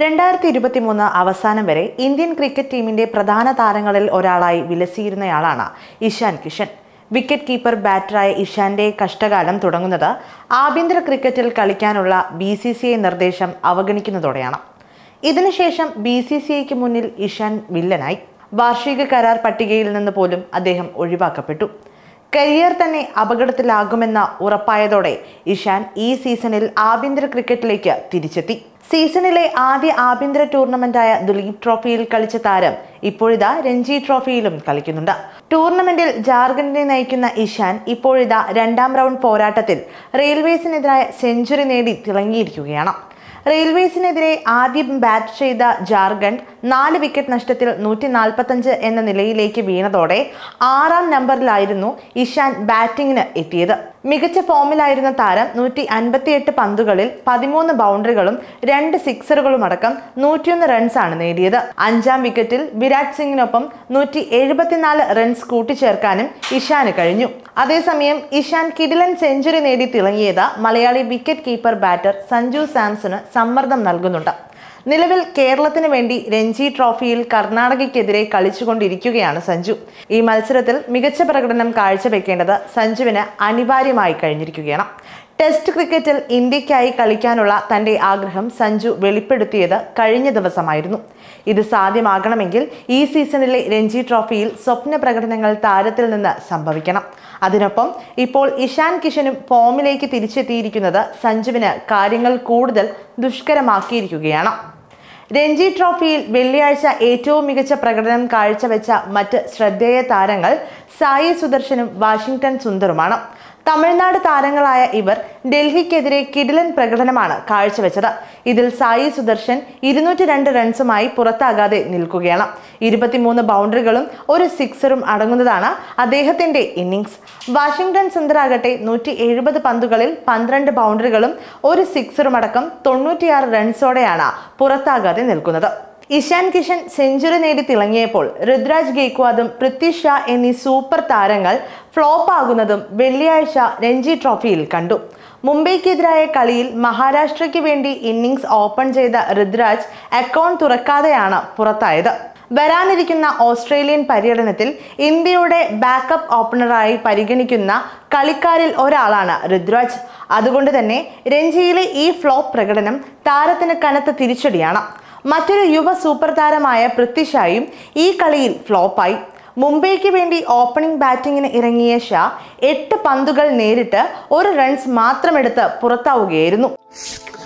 രണ്ടായിരത്തി ഇരുപത്തി മൂന്ന് അവസാനം വരെ ഇന്ത്യൻ ക്രിക്കറ്റ് ടീമിന്റെ പ്രധാന താരങ്ങളിൽ ഒരാളായി വിലസിയിരുന്നയാളാണ് ഇഷാൻ കിഷൻ വിക്കറ്റ് കീപ്പർ ബാറ്ററായ ഇഷാന്റെ കഷ്ടകാലം തുടങ്ങുന്നത് ആഭ്യന്തര ക്രിക്കറ്റിൽ കളിക്കാനുള്ള ബി സി സി ഐ നിർദ്ദേശം അവഗണിക്കുന്നതോടെയാണ് ഇതിനുശേഷം ബി സി സി ഐക്ക് മുന്നിൽ ഇഷാൻ വില്ലനായി വാർഷിക കരാർ പട്ടികയിൽ നിന്ന് പോലും അദ്ദേഹം ഒഴിവാക്കപ്പെട്ടു കരിയർ തന്നെ അപകടത്തിലാകുമെന്ന ഉറപ്പായതോടെ ഇഷാൻ ഈ സീസണിൽ ആഭ്യന്തര ക്രിക്കറ്റിലേക്ക് തിരിച്ചെത്തി സീസണിലെ ആദ്യ ആഭ്യന്തര ടൂർണമെന്റായ ദുലീപ് ട്രോഫിയിൽ കളിച്ച താരം ഇപ്പോഴിതാ രഞ്ജി ട്രോഫിയിലും കളിക്കുന്നുണ്ട് ടൂർണമെന്റിൽ ജാർഖണ്ഡിനെ നയിക്കുന്ന ഇഷാൻ ഇപ്പോഴിതാ രണ്ടാം റൗണ്ട് പോരാട്ടത്തിൽ റെയിൽവേസിനെതിരായ സെഞ്ചുറി നേടി തിളങ്ങിയിരിക്കുകയാണ് റെയിൽവേസിനെതിരെ ആദ്യം ബാറ്റ് ചെയ്ത ജാർഖണ്ഡ് നാല് വിക്കറ്റ് നഷ്ടത്തിൽ നൂറ്റി നാൽപ്പത്തഞ്ച് എന്ന നിലയിലേക്ക് വീണതോടെ ആറാം നമ്പറിലായിരുന്നു ഇഷാൻ ബാറ്റിംഗിന് എത്തിയത് മികച്ച ഫോമിലായിരുന്ന താരം നൂറ്റി അൻപത്തിയെട്ട് പന്തുകളിൽ പതിമൂന്ന് ബൗണ്ടറികളും രണ്ട് സിക്സറുകളും അടക്കം നൂറ്റിയൊന്ന് റൺസാണ് നേടിയത് അഞ്ചാം വിക്കറ്റിൽ വിരാട് സിംഗിനൊപ്പം നൂറ്റി എഴുപത്തിനാല് റൺസ് കൂട്ടിച്ചേർക്കാനും ഇഷാന് കഴിഞ്ഞു അതേസമയം ഇഷാൻ കിഡിലൻ സെഞ്ചുറി നേടി തിളങ്ങിയത് Malayali wicket keeper batter Sanju സാംസണ് സമ്മർദ്ദം നൽകുന്നുണ്ട് നിലവിൽ കേരളത്തിന് വേണ്ടി രഞ്ജി ട്രോഫിയിൽ കർണാടകയ്ക്കെതിരെ കളിച്ചുകൊണ്ടിരിക്കുകയാണ് സഞ്ജു ഈ മത്സരത്തിൽ മികച്ച പ്രകടനം കാഴ്ചവെക്കേണ്ടത് സഞ്ജുവിന് അനിവാര്യമായി കഴിഞ്ഞിരിക്കുകയാണ് ടെസ്റ്റ് ക്രിക്കറ്റിൽ ഇന്ത്യക്കായി കളിക്കാനുള്ള തന്റെ ആഗ്രഹം സഞ്ജു വെളിപ്പെടുത്തിയത് കഴിഞ്ഞ ദിവസമായിരുന്നു ഇത് സാധ്യമാകണമെങ്കിൽ ഈ സീസണിലെ രഞ്ജി ട്രോഫിയിൽ സ്വപ്ന പ്രകടനങ്ങൾ താരത്തിൽ നിന്ന് സംഭവിക്കണം അതിനൊപ്പം ഇപ്പോൾ ഇഷാൻ കിഷനും ഫോമിലേക്ക് തിരിച്ചെത്തിയിരിക്കുന്നത് സഞ്ജുവിന് കാര്യങ്ങൾ കൂടുതൽ ദുഷ്കരമാക്കിയിരിക്കുകയാണ് രഞ്ജി ട്രോഫിയിൽ വെള്ളിയാഴ്ച ഏറ്റവും മികച്ച പ്രകടനം കാഴ്ചവെച്ച മറ്റ് ശ്രദ്ധേയ താരങ്ങൾ സായി സുദർശനും വാഷിംഗ്ടൺ സുന്ദറുമാണ് തമിഴ്നാട് താരങ്ങളായ ഇവർ ഡൽഹിക്കെതിരെ കിടിലൻ പ്രകടനമാണ് കാഴ്ചവെച്ചത് ഇതിൽ സായി സുദർശൻ ഇരുന്നൂറ്റി രണ്ട് റൺസുമായി പുറത്താകാതെ നിൽക്കുകയാണ് ഇരുപത്തിമൂന്ന് ബൗണ്ടറികളും ഒരു സിക്സറും അടങ്ങുന്നതാണ് അദ്ദേഹത്തിന്റെ ഇന്നിംഗ്സ് വാഷിംഗ്ടൺ സുന്ദറാകട്ടെ നൂറ്റി എഴുപത് പന്തുകളിൽ പന്ത്രണ്ട് ബൗണ്ടറികളും ഒരു സിക്സറും അടക്കം തൊണ്ണൂറ്റിയാറ് റൺസോടെയാണ് പുറത്താകാതെ നിൽക്കുന്നത് ഇഷാൻ കിഷൻ സെഞ്ചുറി നേടി തിളങ്ങിയപ്പോൾ ഋദ്രാജ് ഗെയ്ക്വാദും പൃഥ്വി ഷാ എന്നീ സൂപ്പർ താരങ്ങൾ ഫ്ലോപ്പ് ആകുന്നതും വെള്ളിയാഴ്ച രഞ്ജി ട്രോഫിയിൽ കണ്ടു മുംബൈക്കെതിരായ കളിയിൽ മഹാരാഷ്ട്രയ്ക്ക് വേണ്ടി ഇന്നിംഗ്സ് ഓപ്പൺ ചെയ്ത ഋദ്രാജ് അക്കൗണ്ട് തുറക്കാതെയാണ് പുറത്തായത് വരാനിരിക്കുന്ന ഓസ്ട്രേലിയൻ പര്യടനത്തിൽ ഇന്ത്യയുടെ ബാക്കപ്പ് ഓപ്പണറായി പരിഗണിക്കുന്ന കളിക്കാരിൽ ഒരാളാണ് ഋദ്രാജ് അതുകൊണ്ട് തന്നെ രഞ്ജിയിലെ ഈ ഫ്ലോപ്പ് പ്രകടനം താരത്തിന് കനത്ത തിരിച്ചടിയാണ് മറ്റൊരു യുവ സൂപ്പർ താരമായ പൃഥ്വിഷായും ഈ കളിയിൽ ഫ്ലോപ്പായി മുംബൈക്ക് വേണ്ടി ഓപ്പണിംഗ് ബാറ്റിംഗിന് ഇറങ്ങിയ ഷാ എട്ട് പന്തുകൾ നേരിട്ട് ഒരു റൺസ് മാത്രമെടുത്ത് പുറത്താവുകയായിരുന്നു